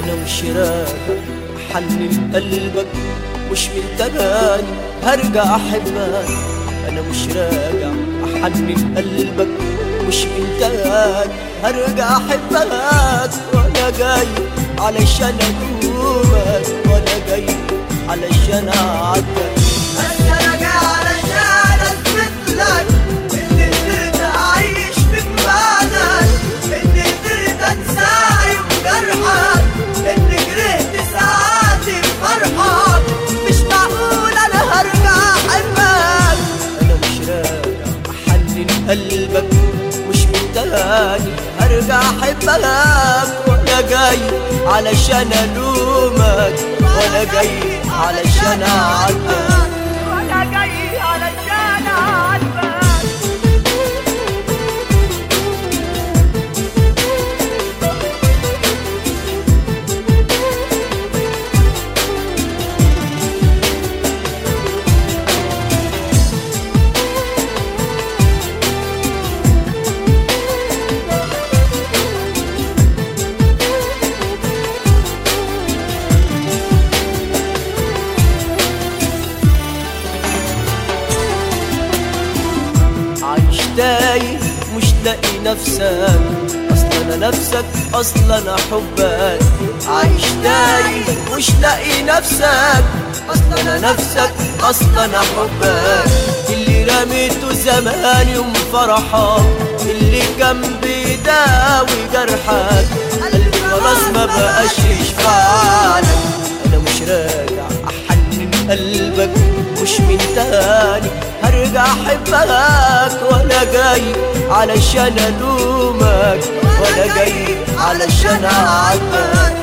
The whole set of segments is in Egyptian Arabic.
انا مش راجع احنن قلبك مش من تاني هرجع احبك انا مش راجع احنن قلبك مش من تاني هرجع احبك وانا جاي علشان ادومك وانا جاي علشان اعدك بس انا جاي علشان اثبت لك اني قدرت اعيش من بعدك اني قدرت انسى يوم جرحك اني كرهت ساعاتي بفرحك مش معقول انا هرجع احبك انا مش راجع احنن قلبك مش من تاني هرجع احبك وانا جاي علشان الومك وانا جاي علشان اعدك وانا جاي علشان اعاتبك عايش تايه مش لاقي نفسك اصلا انا نفسك اصلا انا حبك عايش تايه مش لاقي نفسك اصلا انا نفسك اصلا انا حبك اللي رميته زمان يوم فرحك اللي كان بيداوي جرحك قلبي خلاص ما بقاش يشفعلك انا مش راجع احنن قلبك مش من تاني هرجع احبك وانا جاي علشان الومك وانا جاي علشان اعاتبك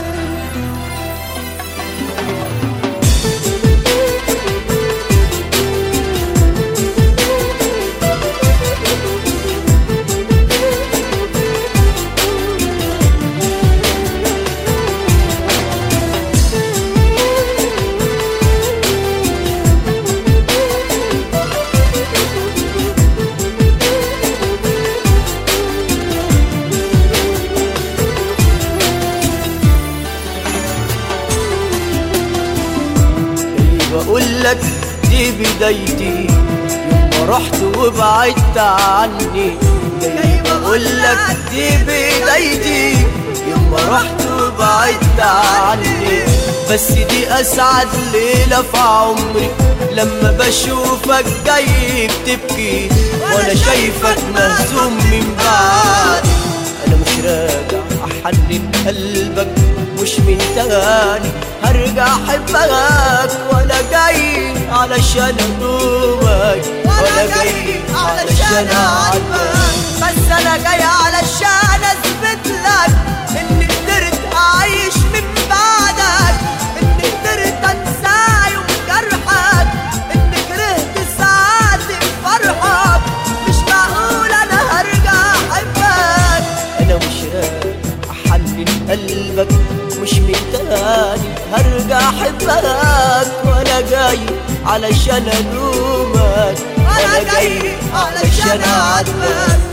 جاي بقول لك دي بدايتي يوم ما رحت وبعدت عني جاي بقول لك دي بدايتي يوم ما رحت وبعدت عني بس دي اسعد ليله في عمري لما بشوفك جاي بتبكي وانا شايفك مهزوم من بعد انا مش راجع احنن قلبك مش من تاني هرجع احبك وانا جاي علشان ادومك وانا جاي علشان اعدك بس انا جاي علشان اثبت لك اني قدرت اعيش من بعدك اني قدرت انسى يوم جرحك اني كرهت ساعاتي بفرحك مش معقول انا هرجع احبك انا مش راجع احنن قلبك مش من تاني هرجع احبك وانا جاي علشان الومك وانا جاي علشان اعاتبك